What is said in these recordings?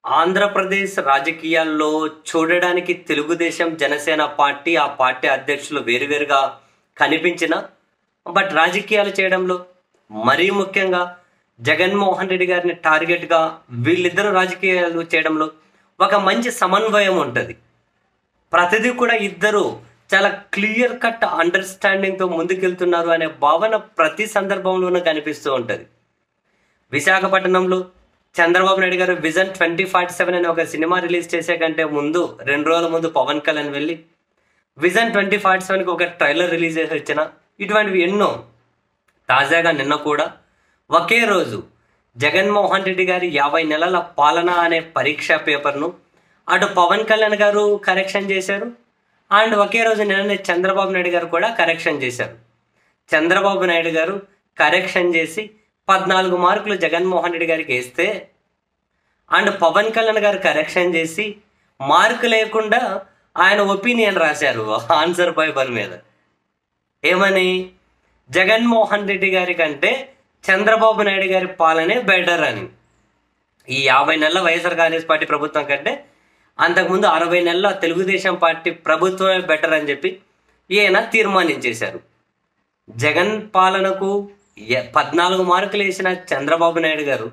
ఆంధ్రప్రదేశ్ రాజకీయాల్లో చూడడానికి తెలుగుదేశం జనసేన పార్టీ ఆ పార్టీ అధ్యక్షులు వేరువేరుగా కనిపించిన బట్ రాజకీయాలు చేయడంలో మరీ ముఖ్యంగా జగన్మోహన్ రెడ్డి గారిని టార్గెట్గా వీళ్ళిద్దరూ రాజకీయాలు చేయడంలో ఒక మంచి సమన్వయం ఉంటుంది ప్రతిదీ కూడా ఇద్దరు చాలా క్లియర్ కట్ అండర్స్టాండింగ్తో ముందుకెళ్తున్నారు అనే భావన ప్రతి సందర్భంలోనూ కనిపిస్తూ ఉంటుంది విశాఖపట్నంలో చంద్రబాబు నాయుడు గారు విజన్ ట్వంటీ ఫార్టీ సెవెన్ అనే ఒక సినిమా రిలీజ్ చేసే కంటే ముందు రెండు రోజుల ముందు పవన్ కళ్యాణ్ వెళ్ళి విజన్ ట్వంటీ ఫార్టీ సెవెన్కి ఒక ట్రైలర్ రిలీజ్ చేసి వచ్చిన ఇటువంటివి ఎన్నో తాజాగా నిన్న కూడా ఒకే రోజు జగన్మోహన్ రెడ్డి గారి యాభై నెలల పాలన అనే పరీక్షా పేపర్ను అటు పవన్ కళ్యాణ్ గారు కరెక్షన్ చేశారు అండ్ ఒకే రోజు నిన్ననే చంద్రబాబు నాయుడు గారు కూడా కరెక్షన్ చేశారు చంద్రబాబు నాయుడు గారు కరెక్షన్ చేసి పద్నాలుగు మార్కులు జగన్మోహన్ రెడ్డి గారికి వేస్తే అండ్ పవన్ కళ్యాణ్ గారు కరెక్షన్ చేసి మార్కు లేకుండా ఆయన ఒపీనియన్ రాశారు ఆన్సర్ పేపర్ మీద ఏమని జగన్మోహన్ రెడ్డి గారి కంటే చంద్రబాబు నాయుడు గారి పాలనే బెటర్ అని ఈ యాభై నెలల వైఎస్ఆర్ కాంగ్రెస్ పార్టీ ప్రభుత్వం కంటే అంతకుముందు అరవై నెలల తెలుగుదేశం పార్టీ ప్రభుత్వమే బెటర్ అని చెప్పి ఈయన తీర్మానించేశారు జగన్ పాలనకు ఎ- పద్నాలుగు మార్కులు వేసిన చంద్రబాబు నాయుడు గారు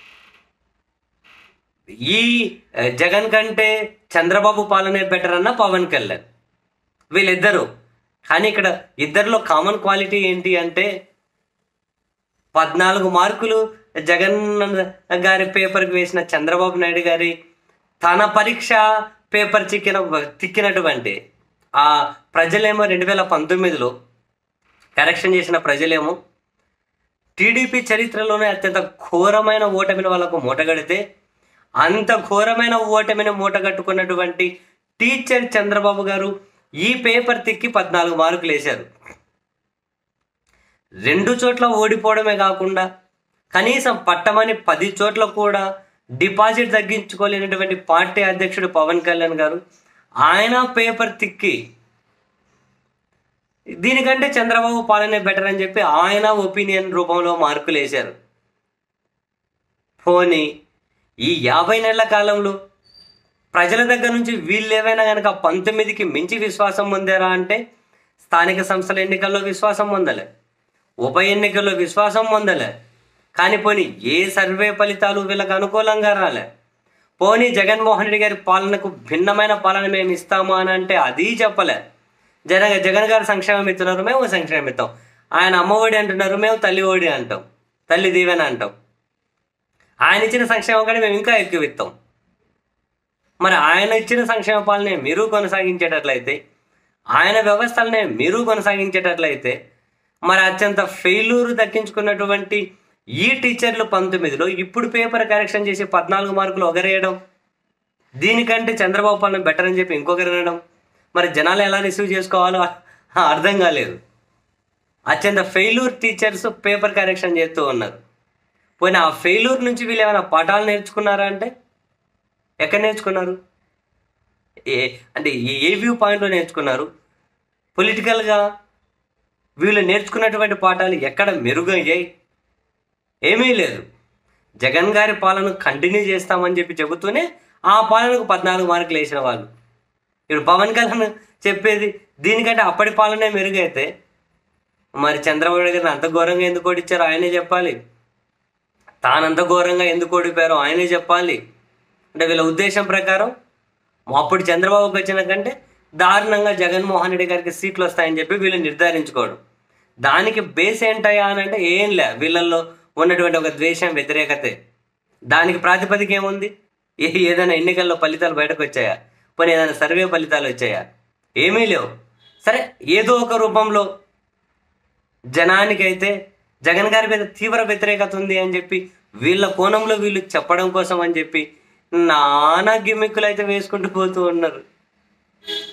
ఈ ఆ, జగన్ కంటే చంద్రబాబు పాలనే బెటర్ అన్న పవన్ కళ్యాణ్ వీళ్ళిద్దరు కానీ ఇక్కడ ఇద్దరిలో కామన్ క్వాలిటీ ఏంటి అంటే పద్నాలుగు మార్కులు జగన్ గారి పేపర్కి వేసిన చంద్రబాబు నాయుడు గారి తన పరీక్ష పేపర్ చిక్కిన తిక్కినటువంటి ఆ ప్రజలేమో రెండు వేల పంతొమ్మిదిలో కరెక్షన్ చేసిన ప్రజలేమో టీడీపీ చరిత్రలోనే అత్యంత ఘోరమైన ఓటమిని వాళ్ళకు మూటగడితే అంత ఘోరమైన ఓటమిని మూటగట్టుకున్నటువంటి టీచర్ చంద్రబాబు గారు ఈ పేపర్ తిక్కి పద్నాలుగు మార్కులు వేశారు రెండు చోట్ల ఓడిపోవడమే కాకుండా కనీసం పట్టమని పది చోట్ల కూడా డిపాజిట్ తగ్గించుకోలేనటువంటి పార్టీ అధ్యక్షుడు పవన్ కళ్యాణ్ గారు ఆయన పేపర్ తిక్కి దీనికంటే చంద్రబాబు పాలనే బెటర్ అని చెప్పి ఆయన ఒపీనియన్ రూపంలో మార్కులు వేశారు పోనీ ఈ యాభై నెలల కాలంలో ప్రజల దగ్గర నుంచి వీళ్ళు ఏవైనా కనుక పంతొమ్మిదికి మించి విశ్వాసం పొందారా అంటే స్థానిక సంస్థల ఎన్నికల్లో విశ్వాసం పొందలే ఉప ఎన్నికల్లో విశ్వాసం పొందలే కానీ పోనీ ఏ సర్వే ఫలితాలు వీళ్ళకి అనుకూలంగా రాలే పోనీ జగన్మోహన్ రెడ్డి గారి పాలనకు భిన్నమైన పాలన మేము ఇస్తాము అని అంటే అది చెప్పలే జగన్ జగన్ గారు సంక్షేమం ఇస్తున్నారు మేము సంక్షేమం ఇస్తాం ఆయన అమ్మఒడి అంటున్నారు మేము తల్లి ఒడి అంటాం తల్లి దీవెన అంటాం ఆయన ఇచ్చిన సంక్షేమం కానీ మేము ఇంకా ఎక్కువ ఇస్తాం మరి ఆయన ఇచ్చిన సంక్షేమ పాలనే మీరు కొనసాగించేటట్లయితే ఆయన వ్యవస్థలనే మీరు కొనసాగించేటట్లయితే మరి అత్యంత ఫెయిల్యూర్ దక్కించుకున్నటువంటి ఈ టీచర్లు పంతొమ్మిదిలో ఇప్పుడు పేపర్ కరెక్షన్ చేసి పద్నాలుగు మార్కులు ఒకరేయడం దీనికంటే చంద్రబాబు పాలన బెటర్ అని చెప్పి ఇంకొకరు అనడం మరి జనాలు ఎలా రిసీవ్ చేసుకోవాలో అర్థం కాలేదు అత్యంత ఫెయిల్యూర్ టీచర్స్ పేపర్ కరెక్షన్ చేస్తూ ఉన్నారు పోయిన ఆ ఫెయిల్యూర్ నుంచి వీళ్ళు ఏమైనా పాఠాలు నేర్చుకున్నారా అంటే ఎక్కడ నేర్చుకున్నారు ఏ అంటే ఏ- ఏ వ్యూ పాయింట్లో నేర్చుకున్నారు పొలిటికల్గా వీళ్ళు నేర్చుకున్నటువంటి పాఠాలు ఎక్కడ మెరుగయ్యాయి ఏమీ లేదు జగన్ గారి పాలన కంటిన్యూ చేస్తామని చెప్పి చెబుతూనే ఆ పాలనకు పద్నాలుగు మార్కులు వేసిన వాళ్ళు ఇప్పుడు పవన్ కళ్యాణ్ చెప్పేది దీనికంటే అప్పటి పాలనే మెరుగైతే మరి చంద్రబాబు నాయుడు గారిని అంత ఘోరంగా ఎందుకు ఓడిచ్చారో ఆయనే చెప్పాలి తానంత ఘోరంగా ఎందుకు ఓడిపోయారో ఆయనే చెప్పాలి అంటే వీళ్ళ ఉద్దేశం ప్రకారం అప్పుడు చంద్రబాబుకి వచ్చిన కంటే దారుణంగా జగన్మోహన్ రెడ్డి గారికి సీట్లు వస్తాయని చెప్పి వీళ్ళు నిర్ధారించుకోవడం దానికి బేస్ ఏంటయ్యా అని అంటే ఏం లే వీళ్ళల్లో ఉన్నటువంటి ఒక ద్వేషం వ్యతిరేకతే దానికి ప్రాతిపదిక ఏముంది ఏ ఏదైనా ఎన్నికల్లో ఫలితాలు బయటకు వచ్చాయా పోనీ ఏదైనా సర్వే ఫలితాలు వచ్చాయా ఏమీ లేవు సరే ఏదో ఒక రూపంలో జనానికైతే జగన్ గారి మీద తీవ్ర వ్యతిరేకత ఉంది అని చెప్పి వీళ్ళ కోణంలో వీళ్ళు చెప్పడం కోసం అని చెప్పి నానా గిమ్మిక్కులు అయితే వేసుకుంటూ పోతూ ఉన్నారు